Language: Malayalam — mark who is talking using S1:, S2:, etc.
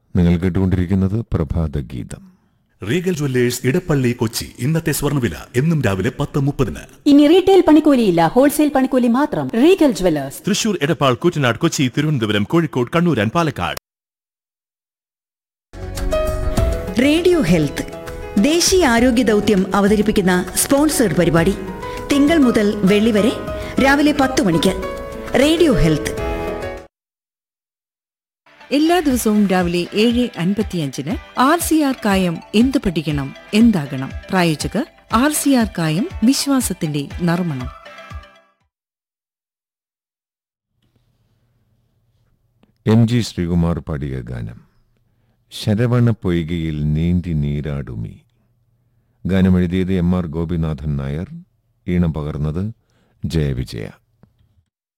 S1: നിങ്ങൾ കേട്ടുകൊണ്ടിരിക്കുന്നത് പ്രഭാത ഗീതം
S2: റീഗൽ ജ്വല്ലേഴ്സ് ഇടപ്പള്ളി കൊച്ചി ഇന്നത്തെ സ്വർണ്ണവില എന്നും രാവിലെ പത്ത് മുപ്പതിന്
S3: ഇനി റീറ്റെയിൽ പണിക്കൂലിയില്ല ഹോൾസെയിൽ പണിക്കൂലി മാത്രം Regal jewellers
S4: Thrissur Edappal Koottanad Kochi Thiruvananthapuram Kozhikode Kannur and Palakkad
S5: radio health ദേശീയ ആരോഗ്യ ദൗത്യം അവതരിപ്പിക്കുന്ന സ്പോൺസേഡ് പരിപാടി തിങ്കൾ മുതൽ വെള്ളി വരെ രാവിലെ പത്ത് മണിക്ക് റേഡിയോ ഹെൽത്ത്
S6: എല്ലാ ദിവസവും രാവിലെ ഏഴ് അൻപത്തിയഞ്ചിന് ആർ സി ആർ കായം എന്ത് പഠിക്കണം എന്താകണം പ്രായോജകർ ആർ സി ആർ കായം വിശ്വാസത്തിന്റെ നർമ്മണം
S1: എം ജി ശ്രീകുമാർ പാടിയ ഗാനം ശരവണ പൊയ്കയിൽ നീന്തി നീരാടുമി ഗാനം എഴുതിയത് എം ആർ ഗോപിനാഥൻ നായർ ഈണം പകർന്നത് ജയവിജയ